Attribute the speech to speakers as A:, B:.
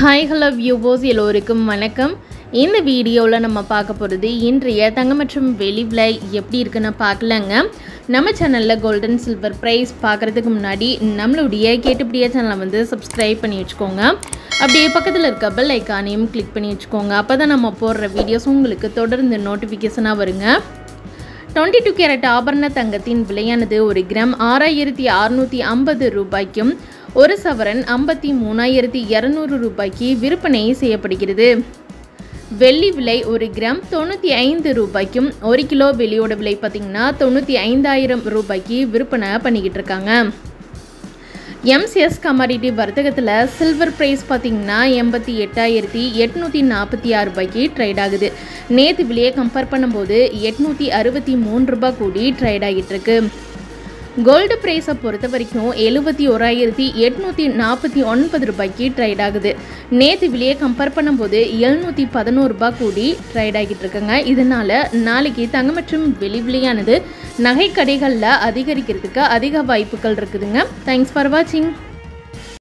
A: hi hello வியூவோஸ் எல்லோருக்கும் வணக்கம் இந்த வீடியோவில் நம்ம பார்க்க போகிறது இன்றைய தங்கம் மற்றும் வெளி விலை எப்படி இருக்குன்னு பார்க்கலங்க நம்ம சேனலில் கோல்டன் சில்வர் ப்ரைஸ் பார்க்குறதுக்கு முன்னாடி நம்மளுடைய கேட்டுப்படியா சேனலை வந்து சப்ஸ்கிரைப் பண்ணி வச்சுக்கோங்க அப்படியே பக்கத்தில் இருக்க பெல் ஐக்கானையும் கிளிக் பண்ணி வச்சுக்கோங்க அப்போ தான் நம்ம போடுற வீடியோஸ் உங்களுக்கு தொடர்ந்து நோட்டிஃபிகேஷனாக வருங்க டுவெண்ட்டி டூ கேரட் ஆபரண தங்கத்தின் விலையானது ஒரு கிராம் ஆறாயிரத்தி அறுநூற்றி ஐம்பது ரூபாய்க்கும் ஒரு சவரன் ஐம்பத்தி மூணாயிரத்தி இரநூறு ரூபாய்க்கு விற்பனை செய்யப்படுகிறது வெள்ளி விலை ஒரு கிராம் தொண்ணூற்றி ஐந்து ரூபாய்க்கும் ஒரு கிலோ வெள்ளியோட விலை பார்த்திங்கன்னா தொண்ணூற்றி ஐந்தாயிரம் ரூபாய்க்கு விற்பனை பண்ணிக்கிட்டு இருக்காங்க எம்சிஎஸ் கமாடிட்டி வர்த்தகத்தில் சில்வர் ப்ரைஸ் பார்த்தீங்கன்னா எண்பத்தி எட்டாயிரத்தி எட்நூற்றி நாற்பத்தி ஆறு ரூபாய்க்கு ட்ரேட் ஆகுது நேற்று விலையை கம்பேர் பண்ணும்போது எட்நூற்றி அறுபத்தி மூணு ரூபாய் கூடி ட்ரேட் ஆகிட்டு இருக்கு கோல்டு ப்ரைஸை பொறுத்த வரைக்கும் எழுபத்தி ஓராயிரத்தி எட்நூற்றி நாற்பத்தி ஒன்பது ரூபாய்க்கு ட்ரேட் ஆகுது நேற்று விலையை கம்பேர் பண்ணும்போது எழுநூற்றி பதினோரு ரூபாய் கூடி ட்ரேட் ஆகிட்டு இருக்குங்க இதனால் நாளைக்கு தங்கம் மற்றும் வெளி விலையானது நகை கடைகளில் அதிகரிக்கிறதுக்கு அதிக வாய்ப்புகள் இருக்குதுங்க தேங்க்ஸ் ஃபார் வாட்சிங்